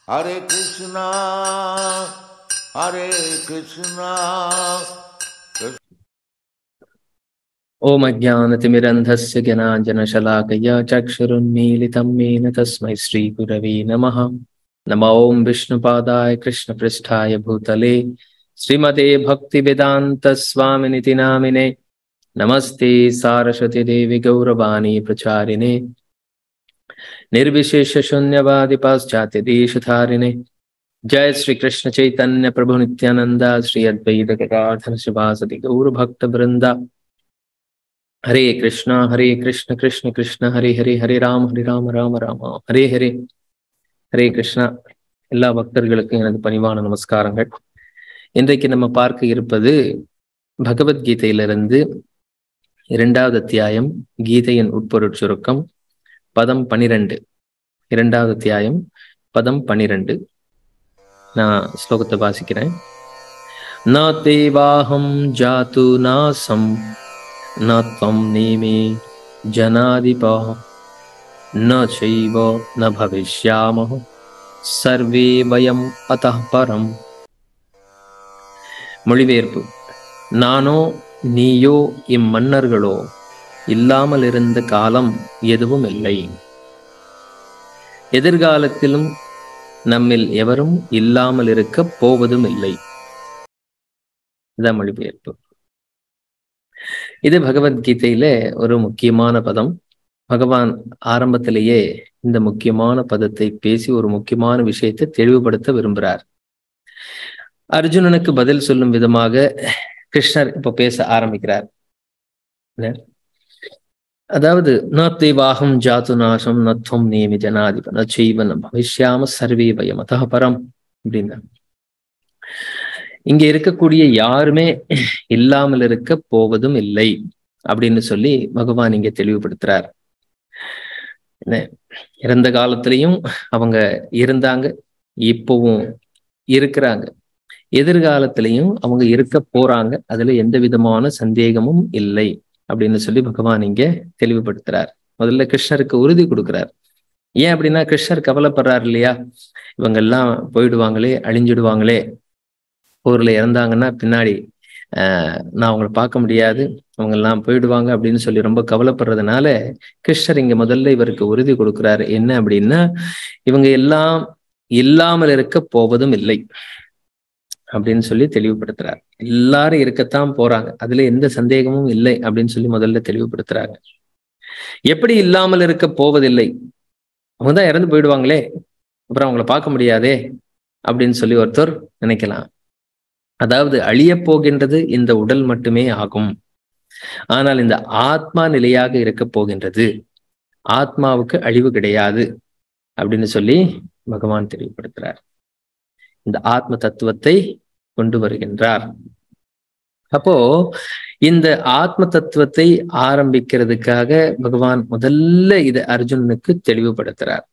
Hare Krishna, Hare Krishna, ॐ अज्ञानतिमिरन्धस्य ज्ञानाञ्जनशलाकया चक्षुरुन्मीलितं येन तस्मै श्रीगुरवे नमः नमो ॐ विष्णुपादाय कृष्णपृष्ठाय भूतले श्रीमते भक्तिवेदान्तस्वामिनिति नामिने नमस्ते सारस्वती देवि गौरवाणी प्रचारिणे निर्विशेषशून्यवादि पाश्चात्यदेशधारिणे जय श्री कृष्ण चैतन्य प्रभु नित्यानंदा श्री अद्वैत गदाधर शिवासति गौर भक्त वृंदा हरे कृष्णा हरे कृष्ण कृष्ण कृष्ण हरे हरे ஹரே ராம் ஹரே ராம ராம ராம ஹரே ஹரே ஹரே கிருஷ்ணா எல்லா பக்தர்களுக்கும் எனது பணிவான நமஸ்காரங்கள் இன்றைக்கு நம்ம பார்க்க இருப்பது பகவத்கீதையிலிருந்து இரண்டாவது அத்தியாயம் கீதையின் உட்பொருட் சுருக்கம் பதம் பனிரெண்டு இரண்டாவது அத்தியாயம் பதம் பனிரெண்டு நான் ஸ்லோகத்தை வாசிக்கிறேன் ந தேவாஹம் ஜாத்து நாசம் न त्वं नेमे जनाधिपः न चैव न भविष्यामः சர்வே வயம் அத்தः பரம் மொழிபெயர்ப்பு நானோ நீயோ இம்மன்னர்களோ இல்லாமல் இருந்த காலம் எதுவும் இல்லை எதிர்காலத்திலும் நம்மில் எவரும் இல்லாமல் இருக்க போவதும் இல்லை இதான் மொழிபெயர்ப்பு இது பகவத்கீதையில ஒரு முக்கியமான பதம் பகவான் ஆரம்பத்திலேயே இந்த முக்கியமான பதத்தை பேசி ஒரு முக்கியமான விஷயத்தை தெளிவுபடுத்த விரும்புகிறார் அர்ஜுனனுக்கு பதில் சொல்லும் விதமாக கிருஷ்ணர் இப்ப பேச ஆரம்பிக்கிறார் அதாவது நத்தைவாகம் ஜாத்து நாசம் நத்வம் நேமி ஜனாதிப நச்சைவன் பவிஷ்யாம சர்வே வயம் அத்தக பரம் அப்படின்னா இங்க இருக்கக்கூடிய யாருமே இல்லாமல் இருக்க போவதும் இல்லை அப்படின்னு சொல்லி பகவான் இங்க தெளிவுபடுத்துறார் என்ன இறந்த காலத்திலையும் அவங்க இருந்தாங்க இப்பவும் இருக்கிறாங்க எதிர்காலத்திலையும் அவங்க இருக்க போறாங்க அதுல எந்த விதமான சந்தேகமும் இல்லை அப்படின்னு சொல்லி பகவான் இங்க தெளிவுபடுத்துறார் முதல்ல கிருஷ்ணருக்கு உறுதி கொடுக்கிறார் ஏன் அப்படின்னா கிருஷ்ணர் கவலைப்படுறாரு இல்லையா இவங்க எல்லாம் போயிடுவாங்களே அழிஞ்சிடுவாங்களே ஊர்ல இறந்தாங்கன்னா பின்னாடி ஆஹ் நான் அவங்கள பார்க்க முடியாது அவங்க எல்லாம் போயிடுவாங்க அப்படின்னு சொல்லி ரொம்ப கவலைப்படுறதுனால கிருஷ்ணர் இங்க முதல்ல இவருக்கு உறுதி கொடுக்கிறாரு என்ன அப்படின்னா இவங்க எல்லாம் இல்லாமல் இருக்க போவதும் இல்லை அப்படின்னு சொல்லி தெளிவுபடுத்துறாரு எல்லாரும் இருக்கத்தான் போறாங்க அதுல எந்த சந்தேகமும் இல்லை அப்படின்னு சொல்லி முதல்ல தெளிவுபடுத்துறாங்க எப்படி இல்லாமல் இருக்க போவதில்லை அவங்க தான் இறந்து போயிடுவாங்களே அப்புறம் அவங்கள பார்க்க முடியாதே அப்படின்னு சொல்லி ஒருத்தர் நினைக்கலாம் அதாவது அழியப் போகின்றது இந்த உடல் மட்டுமே ஆகும் ஆனால் இந்த ஆத்மா நிலையாக இருக்க போகின்றது ஆத்மாவுக்கு அழிவு கிடையாது அப்படின்னு சொல்லி பகவான் தெளிவுபடுத்துறார் இந்த ஆத்ம தத்துவத்தை கொண்டு வருகின்றார் அப்போ இந்த ஆத்ம தத்துவத்தை ஆரம்பிக்கிறதுக்காக பகவான் முதல்ல இதை அர்ஜுனனுக்கு தெளிவுபடுத்துறார்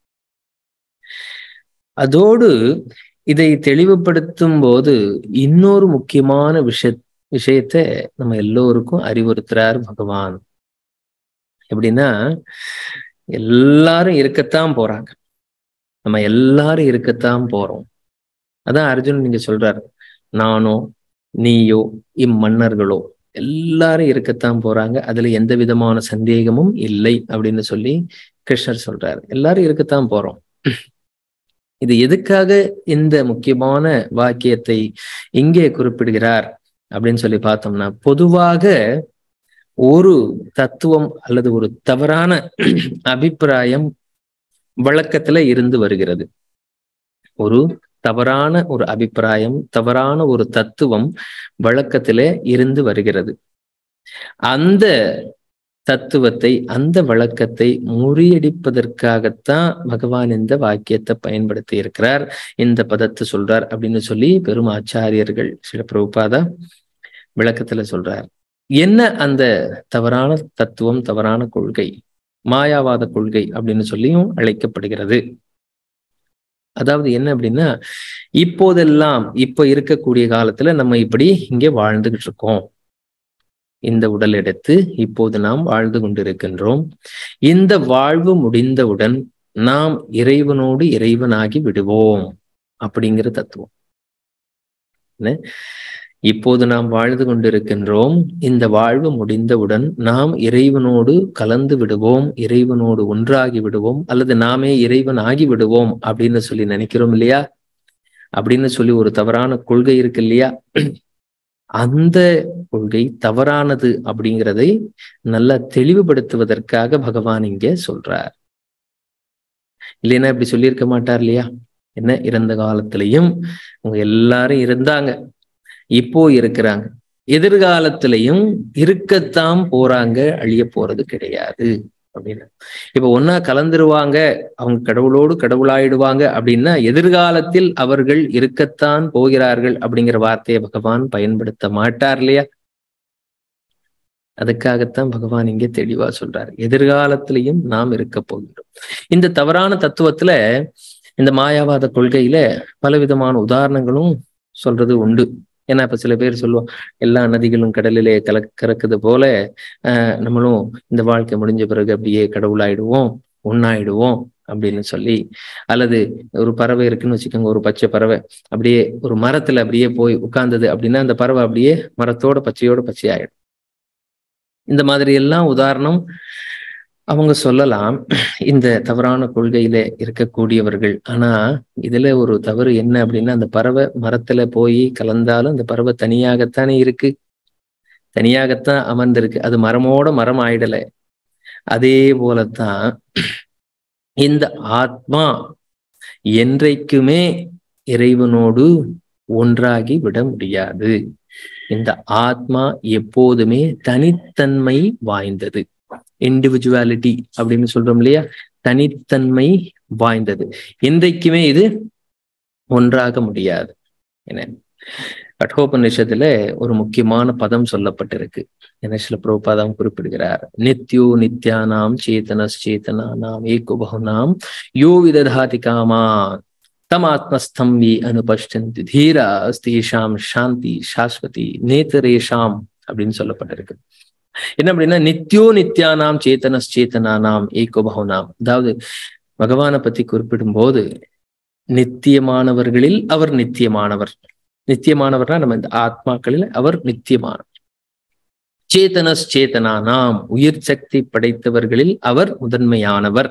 அதோடு இதை தெளிவுபடுத்தும் போது இன்னொரு முக்கியமான விஷய விஷயத்த நம்ம எல்லோருக்கும் அறிவுறுத்துறார் பகவான் எப்படின்னா எல்லாரும் இருக்கத்தான் போறாங்க நம்ம எல்லாரும் இருக்கத்தான் போறோம் அதான் அர்ஜுன் நீங்க சொல்றாரு நானோ நீயோ இம்மன்னர்களோ எல்லாரும் இருக்கத்தான் போறாங்க அதுல எந்த விதமான சந்தேகமும் இல்லை அப்படின்னு சொல்லி கிருஷ்ணர் சொல்றாரு எல்லாரும் இருக்கத்தான் போறோம் இது எதுக்காக இந்த முக்கியமான வாக்கியத்தை இங்கே குறிப்பிடுகிறார் அப்படின்னு சொல்லி பார்த்தோம்னா பொதுவாக ஒரு தத்துவம் அல்லது ஒரு தவறான அபிப்பிராயம் வழக்கத்துல இருந்து வருகிறது ஒரு தவறான ஒரு அபிப்பிராயம் தவறான ஒரு தத்துவம் வழக்கத்தில இருந்து வருகிறது அந்த தத்துவத்தை அந்த வழக்கத்தை முறியடிப்பதற்காகத்தான் பகவான் இந்த வாக்கியத்தை பயன்படுத்தி இருக்கிறார் இந்த பதத்தை சொல்றார் அப்படின்னு சொல்லி பெரும் ஆச்சாரியர்கள் சில பிரபுபாதா விளக்கத்துல சொல்றார் என்ன அந்த தவறான தத்துவம் தவறான கொள்கை மாயாவாத கொள்கை அப்படின்னு சொல்லியும் அழைக்கப்படுகிறது அதாவது என்ன அப்படின்னா இப்போதெல்லாம் இப்ப இருக்கக்கூடிய காலத்துல நம்ம இப்படி இங்கே வாழ்ந்துகிட்டு இருக்கோம் இந்த உடல் எடுத்து இப்போது நாம் வாழ்ந்து கொண்டிருக்கின்றோம் இந்த வாழ்வு முடிந்தவுடன் நாம் இறைவனோடு இறைவனாகி விடுவோம் அப்படிங்கிற தத்துவம் என்ன இப்போது நாம் வாழ்ந்து கொண்டிருக்கின்றோம் இந்த வாழ்வு முடிந்தவுடன் நாம் இறைவனோடு கலந்து விடுவோம் இறைவனோடு ஒன்றாகி விடுவோம் அல்லது நாமே இறைவன் ஆகி விடுவோம் அப்படின்னு சொல்லி நினைக்கிறோம் இல்லையா அப்படின்னு சொல்லி ஒரு தவறான கொள்கை இருக்கு இல்லையா அந்த கொள்கை தவறானது அப்படிங்கிறதை நல்லா தெளிவுபடுத்துவதற்காக பகவான் இங்க சொல்றார் இல்லைன்னா இப்படி சொல்லியிருக்க மாட்டார் இல்லையா என்ன இறந்த காலத்திலையும் அவங்க எல்லாரும் இருந்தாங்க இப்போ இருக்கிறாங்க எதிர்காலத்திலையும் இருக்கத்தான் போறாங்க அழிய போறது கிடையாது அப்படின்னு இப்ப ஒன்னா கலந்துருவாங்க அவங்க கடவுளோடு கடவுளாயிடுவாங்க அப்படின்னா எதிர்காலத்தில் அவர்கள் இருக்கத்தான் போகிறார்கள் அப்படிங்கிற வார்த்தையை பகவான் பயன்படுத்த மாட்டார் இல்லையா அதுக்காகத்தான் பகவான் இங்கே தெளிவா சொல்றாரு எதிர்காலத்திலையும் நாம் இருக்க போகிறோம் இந்த தவறான தத்துவத்துல இந்த மாயாவாத கொள்கையில பலவிதமான உதாரணங்களும் சொல்றது உண்டு ஏன்னா இப்ப சில பேர் சொல்லுவோம் எல்லா நதிகளும் கடலிலே கல கறக்குது போல ஆஹ் நம்மளும் இந்த வாழ்க்கை முடிஞ்ச பிறகு அப்படியே கடவுளாயிடுவோம் ஒன்னாயிடுவோம் அப்படின்னு சொல்லி அல்லது ஒரு பறவை இருக்குன்னு வச்சுக்கோங்க ஒரு பச்சை பறவை அப்படியே ஒரு மரத்துல அப்படியே போய் உட்கார்ந்தது அப்படின்னா அந்த பறவை அப்படியே மரத்தோட பச்சையோட பச்சையாயிடும் இந்த மாதிரி எல்லாம் உதாரணம் அவங்க சொல்லலாம் இந்த தவறான கொள்கையில இருக்கக்கூடியவர்கள் ஆனா இதுல ஒரு தவறு என்ன அப்படின்னா அந்த பறவை மரத்துல போய் கலந்தாலும் அந்த பறவை தனியாகத்தானே இருக்கு தனியாகத்தான் அமர்ந்திருக்கு அது மரமோட மரம் ஆயிடல அதே போலத்தான் இந்த ஆத்மா என்றைக்குமே இறைவனோடு ஒன்றாகி விட முடியாது இந்த ஆத்மா எப்போதுமே தனித்தன்மை வாய்ந்தது இண்டிவிஜுவாலிட்டி அப்படின்னு சொல்றோம் இல்லையா தனித்தன்மை வாய்ந்தது என்றைக்குமே இது ஒன்றாக முடியாது என்ன கட்டோபநிஷத்துல ஒரு முக்கியமான பதம் சொல்லப்பட்டிருக்கு என்ன சில பிரபுபாதம் குறிப்பிடுகிறார் நித்யோ நித்யானாம் சேத்தனச்சேதனானாம் ஏகுபகுனாம் யோ விததாதி காமா தமாத்மஸ்தம் வி அனுபஷ்டந்தி தீரா ஸ்தேஷாம் சாந்தி சாஸ்வதி நேத்தரேஷாம் அப்படின்னு சொல்லப்பட்டிருக்கு என்ன அப்படின்னா நித்யோ நித்யானாம் சேத்தனஸ் சேத்தனானாம் ஏகோபவனாம் அதாவது பகவானை பத்தி குறிப்பிடும் போது நித்தியமானவர்களில் அவர் நித்தியமானவர் நித்தியமானவர்னா நம்ம இந்த ஆத்மாக்களில் அவர் நித்தியமானவர் சேத்தனஸ் சேத்தனானாம் உயிர் சக்தி படைத்தவர்களில் அவர் முதன்மையானவர்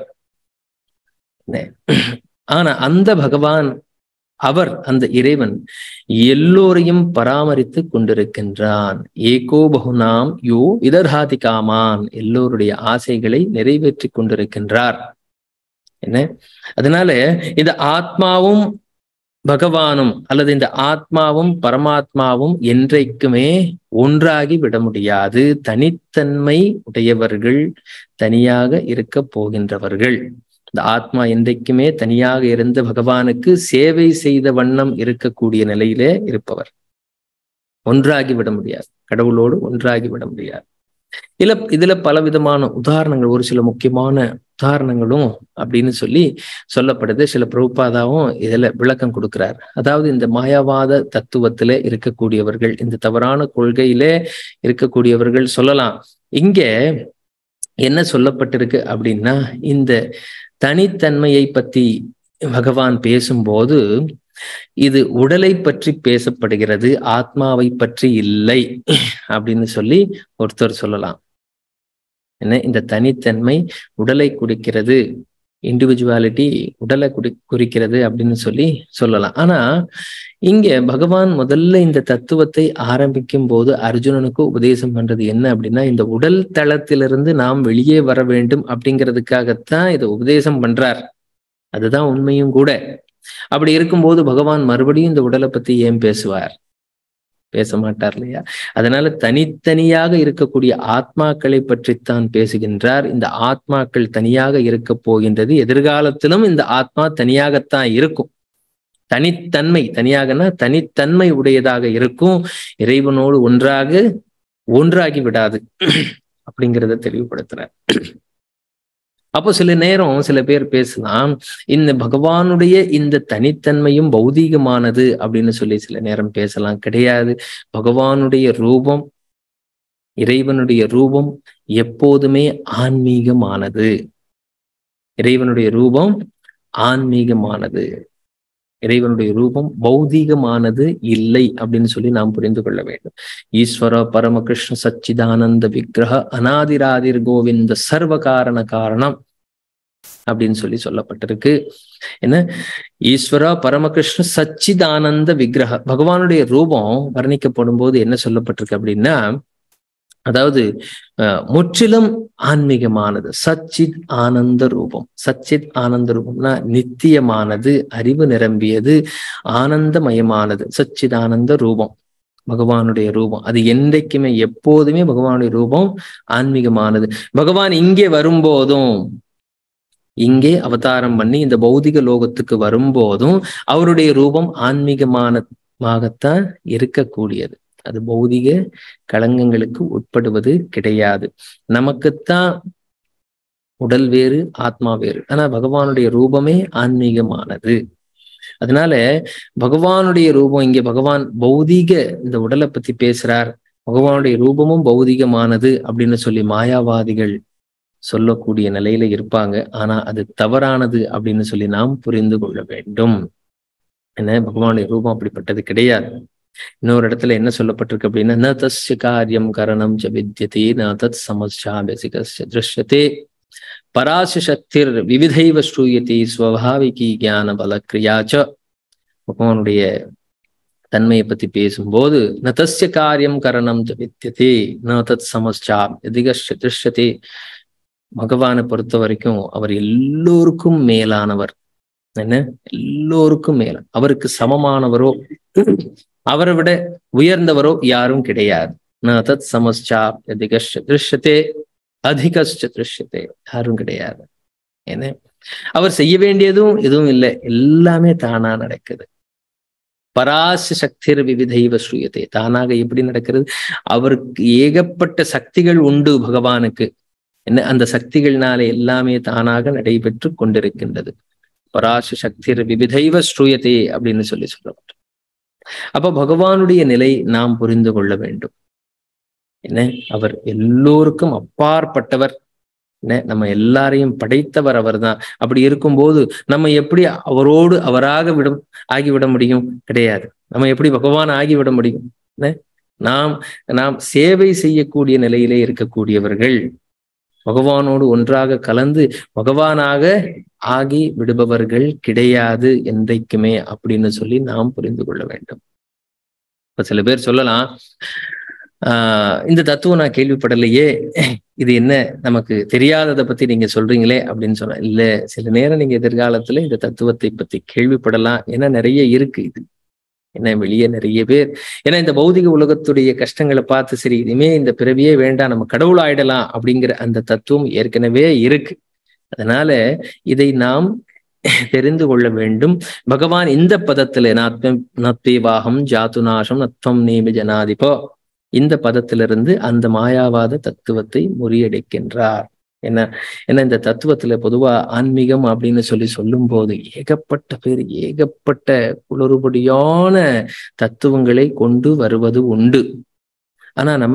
ஆனா அந்த பகவான் அவர் அந்த இறைவன் எல்லோரையும் பராமரித்து கொண்டிருக்கின்றான் ஏகோ பகுனாம் யோ இதர்ஹாதி காமான் எல்லோருடைய ஆசைகளை நிறைவேற்றி கொண்டிருக்கின்றார் என்ன அதனால இந்த ஆத்மாவும் பகவானும் அல்லது இந்த ஆத்மாவும் பரமாத்மாவும் என்றைக்குமே ஒன்றாகி விட முடியாது தனித்தன்மை உடையவர்கள் தனியாக இருக்க போகின்றவர்கள் இந்த ஆத்மா என்றைக்குமே தனியாக இருந்த பகவானுக்கு சேவை செய்த வண்ணம் இருக்கக்கூடிய நிலையிலே இருப்பவர் ஒன்றாகி விட முடியாது கடவுளோடு ஒன்றாகி விட முடியாது இல்ல இதுல பலவிதமான உதாரணங்கள் ஒரு சில முக்கியமான உதாரணங்களும் அப்படின்னு சொல்லி சொல்லப்படுது சில பிரபுபாதாவும் இதுல விளக்கம் கொடுக்கிறார் அதாவது இந்த மாயாவாத தத்துவத்திலே இருக்கக்கூடியவர்கள் இந்த தவறான கொள்கையிலே இருக்கக்கூடியவர்கள் சொல்லலாம் இங்க என்ன சொல்லப்பட்டிருக்கு அப்படின்னா இந்த தனித்தன்மையை பத்தி பகவான் பேசும்போது இது உடலை பற்றி பேசப்படுகிறது ஆத்மாவை பற்றி இல்லை அப்படின்னு சொல்லி ஒருத்தர் சொல்லலாம் என்ன இந்த தனித்தன்மை உடலை குடிக்கிறது இண்டிவிஜுவாலிட்டி உடலை குடி குறிக்கிறது அப்படின்னு சொல்லி சொல்லலாம் ஆனா இங்க பகவான் முதல்ல இந்த தத்துவத்தை ஆரம்பிக்கும் போது அர்ஜுனனுக்கு உபதேசம் பண்றது என்ன அப்படின்னா இந்த உடல் தளத்திலிருந்து நாம் வெளியே வர வேண்டும் அப்படிங்கிறதுக்காகத்தான் இதை உபதேசம் பண்றார் அதுதான் உண்மையும் கூட அப்படி இருக்கும்போது பகவான் மறுபடியும் இந்த உடலை பத்தி ஏன் பேசுவார் பேச மாட்டார் இல்லையா அதனால தனித்தனியாக இருக்கக்கூடிய ஆத்மாக்களை பற்றித்தான் பேசுகின்றார் இந்த ஆத்மாக்கள் தனியாக இருக்க போகின்றது எதிர்காலத்திலும் இந்த ஆத்மா தனியாகத்தான் இருக்கும் தனித்தன்மை தனியாகனா தனித்தன்மை உடையதாக இருக்கும் இறைவனோடு ஒன்றாக ஒன்றாகி விடாது அப்படிங்கிறத தெளிவுபடுத்துறார் அப்போ சில நேரம் சில பேர் பேசலாம் இந்த பகவானுடைய இந்த தனித்தன்மையும் பௌதீகமானது அப்படின்னு சொல்லி சில நேரம் பேசலாம் கிடையாது பகவானுடைய ரூபம் இறைவனுடைய ரூபம் எப்போதுமே ஆன்மீகமானது இறைவனுடைய ரூபம் ஆன்மீகமானது இறைவனுடைய ரூபம் பௌதீகமானது இல்லை அப்படின்னு சொல்லி நாம் புரிந்து கொள்ள வேண்டும் ஈஸ்வர பரமகிருஷ்ண சச்சிதானந்த விக்கிரக அனாதிராதிர் கோவிந்த சர்வ காரண காரணம் அப்படின்னு சொல்லி சொல்லப்பட்டிருக்கு என்ன ஈஸ்வரா பரமகிருஷ்ண சச்சிதானந்த விக்கிரக பகவானுடைய ரூபம் வர்ணிக்கப்படும் போது என்ன சொல்லப்பட்டிருக்கு அப்படின்னா அதாவது முற்றிலும் ஆன்மீகமானது சச்சித் ஆனந்த ரூபம் சச்சித் ஆனந்த ரூபம்னா நித்தியமானது அறிவு நிரம்பியது ஆனந்தமயமானது சச்சிதானந்த ரூபம் பகவானுடைய ரூபம் அது என்றைக்குமே எப்போதுமே பகவானுடைய ரூபம் ஆன்மீகமானது பகவான் இங்கே வரும்போதும் இங்கே அவதாரம் பண்ணி இந்த பௌதிக லோகத்துக்கு வரும்போதும் அவருடைய ரூபம் ஆன்மீகமானமாகத்தான் இருக்கக்கூடியது அது பௌதிக களங்கங்களுக்கு உட்படுவது கிடையாது நமக்குத்தான் உடல் வேறு ஆத்மா வேறு ஆனா பகவானுடைய ரூபமே ஆன்மீகமானது அதனால பகவானுடைய ரூபம் இங்க பகவான் பௌதீக இந்த உடலை பத்தி பேசுறார் பகவானுடைய ரூபமும் பௌதிகமானது அப்படின்னு சொல்லி மாயாவாதிகள் சொல்லக்கூடிய நிலையில இருப்பாங்க ஆனா அது தவறானது அப்படின்னு சொல்லி நாம் புரிந்து கொள்ள வேண்டும் என்ன பகவானுடைய ரூபம் அப்படிப்பட்டது கிடையாது இன்னொரு இடத்துல என்ன சொல்லப்பட்டிருக்கு அப்படின்னா ந தஸ்ய காரியம் கரணம் ச வித்தியதே ந தத் சமஸ்யாபியசிகஸ்ய திருஷ்யத்தே பராச சக்திர் விவிதைவ ஸ்ரூயத்தை ஸ்வபாவிகி ஞான பல கிரியாச்ச பகவானுடைய தன்மையை பத்தி பேசும்போது ந தஸ்ய காரியம் கரணம் ச வித்தியதே ந தத் சமஸ்யா எதிகஸ்ய திருஷ்யத்தே பகவானை பொறுத்த வரைக்கும் அவர் எல்லோருக்கும் மேலானவர் என்ன எல்லோருக்கும் மேல அவருக்கு சமமானவரோ அவரை விட உயர்ந்தவரோ யாரும் கிடையாது நான் தத் சமஸ்சா அதிகஷ்ட திருஷ்யத்தே அதிகஷ்ட திருஷ்யத்தே யாரும் கிடையாது என்ன அவர் செய்ய வேண்டியதும் எதுவும் இல்லை எல்லாமே தானா நடக்குது பராச சக்திர் விவிதைவ ஸ்ரூயத்தை தானாக எப்படி நடக்கிறது அவருக்கு ஏகப்பட்ட சக்திகள் உண்டு பகவானுக்கு என்ன அந்த சக்திகள்னாலே எல்லாமே தானாக நடைபெற்று கொண்டிருக்கின்றது பராச சக்திர் விவிதைவ ஸ்ரூயத்தே அப்படின்னு சொல்லி சொல்லப்பட்டு அப்ப பகவானுடைய நிலை நாம் புரிந்து கொள்ள வேண்டும் என்ன அவர் எல்லோருக்கும் அப்பாற்பட்டவர் என்ன நம்ம எல்லாரையும் படைத்தவர் அவர் தான் அப்படி இருக்கும்போது நம்ம எப்படி அவரோடு அவராக விடும் ஆகிவிட முடியும் கிடையாது நம்ம எப்படி பகவான் ஆகிவிட முடியும் என்ன நாம் நாம் சேவை செய்யக்கூடிய நிலையிலே இருக்கக்கூடியவர்கள் பகவானோடு ஒன்றாக கலந்து பகவானாக ஆகி விடுபவர்கள் கிடையாது என்றைக்குமே அப்படின்னு சொல்லி நாம் புரிந்து கொள்ள வேண்டும் இப்ப சில பேர் சொல்லலாம் ஆஹ் இந்த தத்துவம் நான் கேள்விப்படலையே இது என்ன நமக்கு தெரியாததை பத்தி நீங்க சொல்றீங்களே அப்படின்னு சொன்ன இல்ல சில நேரம் நீங்க எதிர்காலத்துல இந்த தத்துவத்தை பத்தி கேள்விப்படலாம் ஏன்னா நிறைய இருக்கு இது என்ன வெளியே நிறைய பேர் ஏன்னா இந்த பௌதிக உலகத்துடைய கஷ்டங்களை பார்த்து சரி இனிமே இந்த பிறவியே வேண்டாம் நம்ம கடவுள் ஆயிடலாம் அப்படிங்கிற அந்த தத்துவம் ஏற்கனவே இருக்கு அதனால இதை நாம் தெரிந்து கொள்ள வேண்டும் பகவான் இந்த பதத்துல நாத்ம நத்வேவாகம் ஜாத்துநாசம் நத்வம் நேமி ஜனாதிபோ இந்த பதத்திலிருந்து அந்த மாயாவாத தத்துவத்தை முறியடிக்கின்றார் என்ன ஏன்னா இந்த தத்துவத்துல பொதுவா ஆன்மீகம் அப்படின்னு சொல்லி சொல்லும் போது ஏகப்பட்ட பேர் ஏகப்பட்ட குளறுபடியான தத்துவங்களை கொண்டு வருவது உண்டு ஆனா நம்ம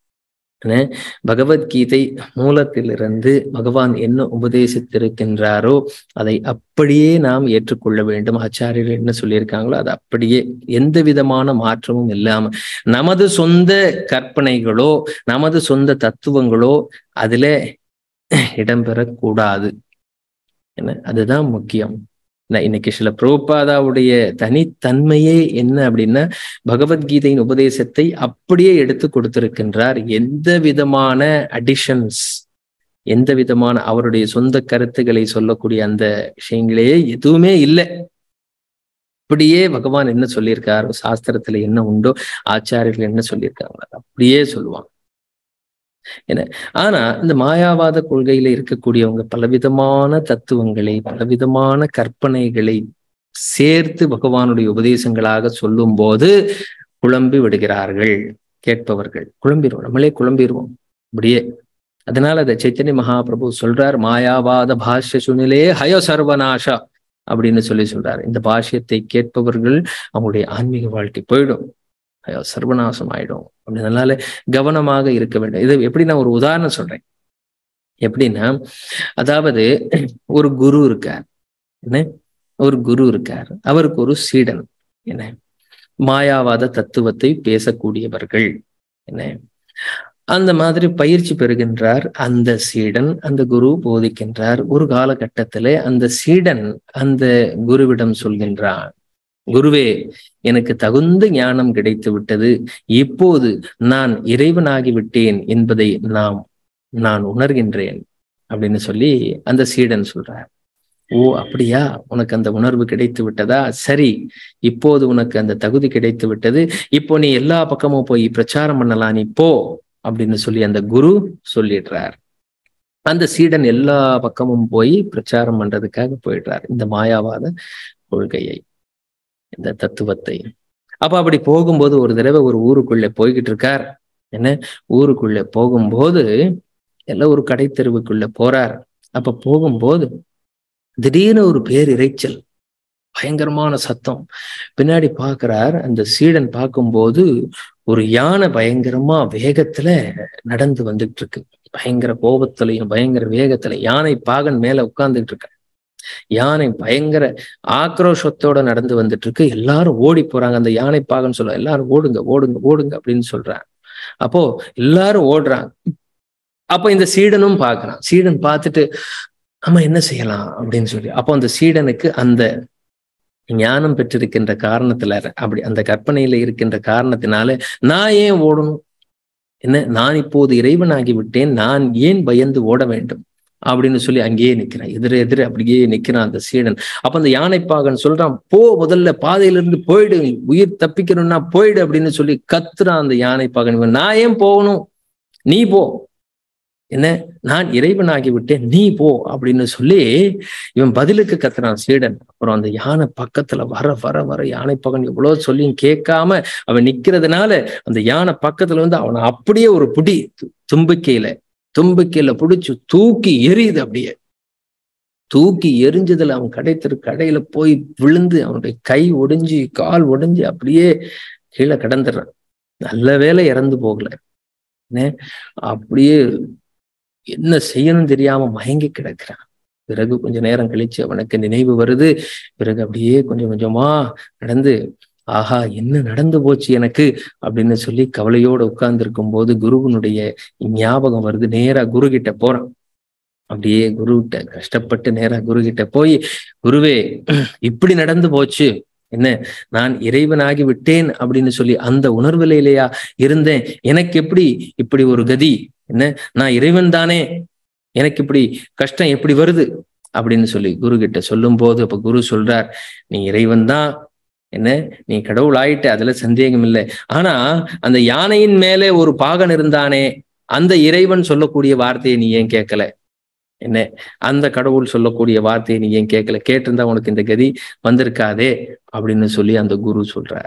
பகவத்கீதை மூலத்திலிருந்து பகவான் என்ன உபதேசித்திருக்கின்றாரோ அதை அப்படியே நாம் ஏற்றுக்கொள்ள வேண்டும் ஆச்சாரியர்கள் என்ன சொல்லியிருக்காங்களோ அது அப்படியே எந்த விதமான மாற்றமும் இல்லாம நமது சொந்த கற்பனைகளோ நமது சொந்த தத்துவங்களோ அதுல இடம்பெறக்கூடாது என்ன அதுதான் முக்கியம் இன்னைக்கு சில புரோபாதாவுடைய தனித்தன்மையே என்ன அப்படின்னா பகவத்கீதையின் உபதேசத்தை அப்படியே எடுத்து கொடுத்திருக்கின்றார் எந்த விதமான அடிஷன்ஸ் எந்த விதமான அவருடைய சொந்த கருத்துக்களை சொல்லக்கூடிய அந்த விஷயங்களே எதுவுமே இல்லை அப்படியே பகவான் என்ன சொல்லியிருக்காரோ சாஸ்திரத்துல என்ன உண்டோ ஆச்சாரியர்கள் என்ன சொல்லியிருக்காங்களோ அப்படியே சொல்லுவாங்க என்ன ஆனா இந்த மாயாவாத கொள்கையில இருக்கக்கூடியவங்க பலவிதமான தத்துவங்களை பலவிதமான கற்பனைகளை சேர்த்து பகவானுடைய உபதேசங்களாக சொல்லும் போது குழம்பி விடுகிறார்கள் கேட்பவர்கள் குழம்பிடுவோம் நம்மளே குழம்பிடுவோம் அப்படியே அதனால அதை சைத்தன்ய மகாபிரபு சொல்றார் மாயாவாத பாஷ்ய சுனிலே ஹய சர்வநாஷா அப்படின்னு சொல்லி சொல்றாரு இந்த பாஷ்யத்தை கேட்பவர்கள் அவங்களுடைய ஆன்மீக வாழ்க்கை போயிடும் ஐயோ சர்வநாசம் ஆயிடும் அப்படின்றதுனால கவனமாக இருக்க வேண்டும் இது எப்படி நான் ஒரு உதாரணம் சொல்றேன் எப்படின்னா அதாவது ஒரு குரு இருக்கார் என்ன ஒரு குரு இருக்கார் அவருக்கு ஒரு சீடன் என்ன மாயாவாத தத்துவத்தை பேசக்கூடியவர்கள் என்ன அந்த மாதிரி பயிற்சி பெறுகின்றார் அந்த சீடன் அந்த குரு போதிக்கின்றார் ஒரு காலகட்டத்திலே அந்த சீடன் அந்த குருவிடம் சொல்கின்றான் குருவே எனக்கு தகுந்த ஞானம் கிடைத்து விட்டது இப்போது நான் இறைவனாகி விட்டேன் என்பதை நாம் நான் உணர்கின்றேன் அப்படின்னு சொல்லி அந்த சீடன் சொல்றார் ஓ அப்படியா உனக்கு அந்த உணர்வு கிடைத்து விட்டதா சரி இப்போது உனக்கு அந்த தகுதி கிடைத்து விட்டது இப்போ நீ எல்லா பக்கமும் போய் பிரச்சாரம் பண்ணலாம் நீ போ அப்படின்னு சொல்லி அந்த குரு சொல்லிடுறார் அந்த சீடன் எல்லா பக்கமும் போய் பிரச்சாரம் பண்றதுக்காக போயிடுறார் இந்த மாயாவாத கொள்கையை இந்த தத்துவத்தை அப்ப அப்படி போகும்போது ஒரு தடவை ஒரு ஊருக்குள்ள போய்கிட்டு இருக்கார் என்ன ஊருக்குள்ள போகும்போது எல்லாம் ஒரு கடை தெருவுக்குள்ள போறார் அப்ப போகும்போது திடீர்னு ஒரு பேர் இறைச்சல் பயங்கரமான சத்தம் பின்னாடி பார்க்கிறார் அந்த சீடன் பார்க்கும்போது ஒரு யானை பயங்கரமா வேகத்துல நடந்து வந்துட்டு இருக்கு பயங்கர கோபத்திலையும் பயங்கர வேகத்துல யானை பாகன் மேல உட்கார்ந்துட்டு இருக்க யானை பயங்கர ஆக்ரோஷத்தோட நடந்து வந்துட்டு இருக்கு எல்லாரும் ஓடி போறாங்க அந்த யானை பாகன் சொல்ல எல்லாரும் ஓடுங்க ஓடுங்க ஓடுங்க அப்படின்னு சொல்றாங்க அப்போ எல்லாரும் ஓடுறாங்க அப்போ இந்த சீடனும் பார்க்கறான் சீடன் பார்த்துட்டு ஆமா என்ன செய்யலாம் அப்படின்னு சொல்லி அப்போ அந்த சீடனுக்கு அந்த ஞானம் பெற்றிருக்கின்ற காரணத்துல அப்படி அந்த கற்பனையில இருக்கின்ற காரணத்தினால நான் ஏன் ஓடணும் என்ன நான் இப்போது இறைவனாகி விட்டேன் நான் ஏன் பயந்து ஓட வேண்டும் அப்படின்னு சொல்லி அங்கேயே நிக்கிறான் எதிர எதிர அப்படியே நிக்கிறான் அந்த சீடன் அப்ப அந்த யானைப்பாகன் சொல்றான் போ முதல்ல பாதையில இருந்து போயிடு உயிர் தப்பிக்கணும்னா போயிடு அப்படின்னு சொல்லி கத்துறான் அந்த யானைப்பாகன் இவன் நான் ஏன் போகணும் நீ போ என்ன நான் இறைவனாகி விட்டேன் நீ போ அப்படின்னு சொல்லி இவன் பதிலுக்கு கத்துறான் சீடன் அப்புறம் அந்த யானை பக்கத்துல வர வர வர யானை பகன் எவ்வளவு சொல்லியும் கேட்காம அவன் நிக்கிறதுனால அந்த யானை பக்கத்துல வந்து அவனை அப்படியே ஒரு புடி தும்பிக்கையில தும்பிக்கையில பிடிச்சு தூக்கி எரியுது அப்படியே தூக்கி எரிஞ்சதுல அவன் கடைத்திரு கடையில போய் விழுந்து அவனுடைய கை ஒடிஞ்சு கால் ஒடிஞ்சு அப்படியே கீழே கிடந்துடுறான் நல்ல வேலை இறந்து போகல அப்படியே என்ன செய்யணும் தெரியாம மயங்கி கிடக்கிறான் பிறகு கொஞ்ச நேரம் கழிச்சு அவனுக்கு நினைவு வருது பிறகு அப்படியே கொஞ்சம் கொஞ்சமா நடந்து ஆஹா என்ன நடந்து போச்சு எனக்கு அப்படின்னு சொல்லி கவலையோட உட்கார்ந்து இருக்கும் போது குருவனுடைய ஞாபகம் வருது நேரா குரு கிட்ட போறான் அப்படியே குரு கிட்ட கஷ்டப்பட்டு நேரா குரு கிட்ட போய் குருவே இப்படி நடந்து போச்சு என்ன நான் இறைவனாகி விட்டேன் அப்படின்னு சொல்லி அந்த உணர்வுலையிலையா இருந்தேன் எனக்கு எப்படி இப்படி ஒரு கதி என்ன நான் இறைவன் தானே எனக்கு இப்படி கஷ்டம் எப்படி வருது அப்படின்னு சொல்லி குரு கிட்ட சொல்லும் போது அப்ப குரு சொல்றார் நீ இறைவன் தான் என்ன நீ கடவுள் ஆயிட்ட அதுல சந்தேகம் இல்லை ஆனா அந்த யானையின் மேலே ஒரு பாகன் இருந்தானே அந்த இறைவன் சொல்லக்கூடிய வார்த்தையை நீ ஏன் கேட்கல என்ன அந்த கடவுள் சொல்லக்கூடிய வார்த்தையை நீ ஏன் கேட்கல கேட்டிருந்தா உனக்கு இந்த கதி வந்திருக்காதே அப்படின்னு சொல்லி அந்த குரு சொல்றார்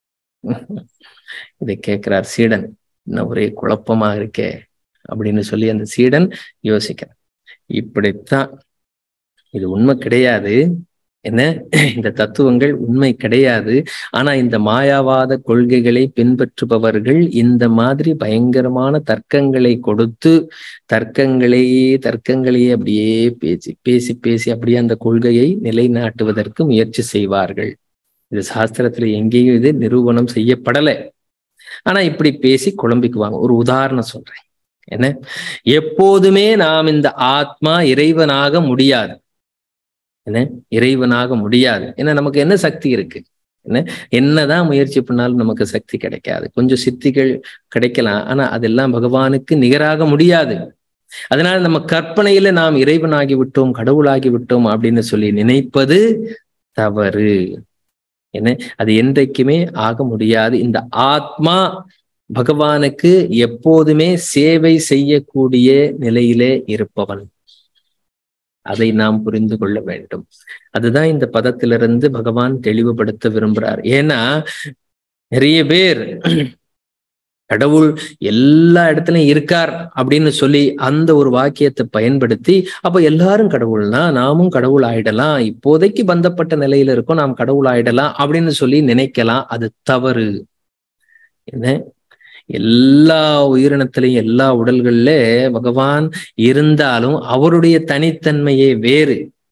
இதை கேட்கிறார் சீடன் இன்னும் ஒரே குழப்பமா இருக்கே அப்படின்னு சொல்லி அந்த சீடன் யோசிக்கிறான் இப்படித்தான் இது உண்மை கிடையாது என்ன இந்த தத்துவங்கள் உண்மை கிடையாது ஆனா இந்த மாயாவாத கொள்கைகளை பின்பற்றுபவர்கள் இந்த மாதிரி பயங்கரமான தர்க்கங்களை கொடுத்து தர்க்கங்களையே தர்க்கங்களையே அப்படியே பேசி பேசி பேசி அப்படியே அந்த கொள்கையை நிலைநாட்டுவதற்கு முயற்சி செய்வார்கள் இது சாஸ்திரத்துல எங்கேயும் இது நிரூபணம் செய்யப்படலை ஆனா இப்படி பேசி குழம்பிக்குவாங்க ஒரு உதாரணம் சொல்றேன் என்ன எப்போதுமே நாம் இந்த ஆத்மா இறைவனாக முடியாது என்ன இறைவனாக முடியாது ஏன்னா நமக்கு என்ன சக்தி இருக்கு என்ன என்னதான் முயற்சி பண்ணாலும் நமக்கு சக்தி கிடைக்காது கொஞ்சம் சித்திகள் கிடைக்கலாம் ஆனா அதெல்லாம் பகவானுக்கு நிகராக முடியாது அதனால நம்ம கற்பனையில நாம் இறைவனாகி விட்டோம் கடவுளாகி விட்டோம் அப்படின்னு சொல்லி நினைப்பது தவறு என்ன அது என்றைக்குமே ஆக முடியாது இந்த ஆத்மா பகவானுக்கு எப்போதுமே சேவை செய்யக்கூடிய நிலையிலே இருப்பவன் அதை நாம் புரிந்து கொள்ள வேண்டும் அதுதான் இந்த பதத்திலிருந்து பகவான் தெளிவுபடுத்த விரும்புறார் ஏன்னா நிறைய பேர் கடவுள் எல்லா இடத்துலயும் இருக்கார் அப்படின்னு சொல்லி அந்த ஒரு வாக்கியத்தை பயன்படுத்தி அப்ப எல்லாரும் கடவுள்னா நாமும் கடவுள் ஆயிடலாம் இப்போதைக்கு பந்தப்பட்ட நிலையில இருக்கோம் நாம் கடவுள் ஆயிடலாம் அப்படின்னு சொல்லி நினைக்கலாம் அது தவறு என்ன எல்லா உயிரினத்திலையும் எல்லா உடல்கள்ல பகவான் இருந்தாலும் அவருடைய தனித்தன்மையே வேறு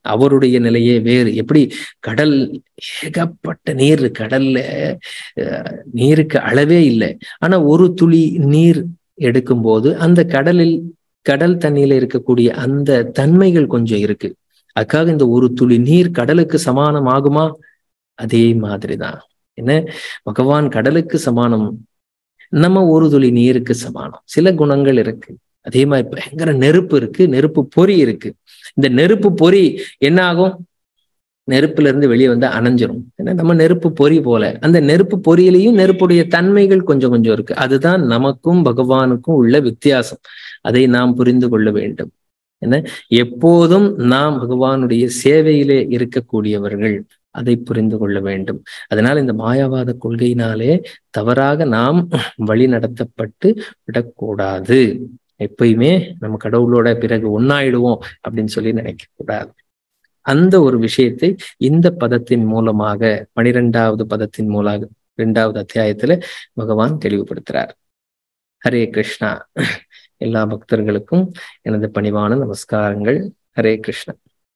அவருடைய நிலையே வேறு எப்படி கடல் ஏகப்பட்ட நீர் கடல்ல நீருக்கு அளவே இல்லை ஆனா ஒரு துளி நீர் எடுக்கும்போது அந்த கடலில் கடல் தண்ணியில இருக்கக்கூடிய அந்த தன்மைகள் கொஞ்சம் இருக்கு அதுக்காக இந்த ஒரு துளி நீர் கடலுக்கு சமானம் ஆகுமா அதே மாதிரிதான் என்ன பகவான் கடலுக்கு சமானம் நம்ம ஒரு துளி நீருக்கு சமானம் சில குணங்கள் இருக்கு அதே மாதிரி பயங்கர நெருப்பு இருக்கு நெருப்பு பொறி இருக்கு இந்த நெருப்பு பொறி என்ன ஆகும் நெருப்புல இருந்து வெளியே வந்து அணைஞ்சிரும் ஏன்னா நம்ம நெருப்பு பொறி போல அந்த நெருப்பு பொறியிலையும் நெருப்புடைய தன்மைகள் கொஞ்சம் கொஞ்சம் இருக்கு அதுதான் நமக்கும் பகவானுக்கும் உள்ள வித்தியாசம் அதை நாம் புரிந்து கொள்ள வேண்டும் என்ன எப்போதும் நாம் பகவானுடைய சேவையிலே இருக்கக்கூடியவர்கள் அதை புரிந்து கொள்ள வேண்டும் அதனால் இந்த மாயாவாத கொள்கையினாலே தவறாக நாம் வழி நடத்தப்பட்டு விடக்கூடாது எப்பயுமே நம்ம கடவுளோட பிறகு ஒன்னாயிடுவோம் அப்படின்னு சொல்லி நினைக்க கூடாது அந்த ஒரு விஷயத்தை இந்த பதத்தின் மூலமாக பனிரெண்டாவது பதத்தின் மூலமாக இரண்டாவது அத்தியாயத்துல பகவான் தெளிவுபடுத்துறார் ஹரே கிருஷ்ணா எல்லா பக்தர்களுக்கும் எனது பணிவான நமஸ்காரங்கள் ஹரே கிருஷ்ணா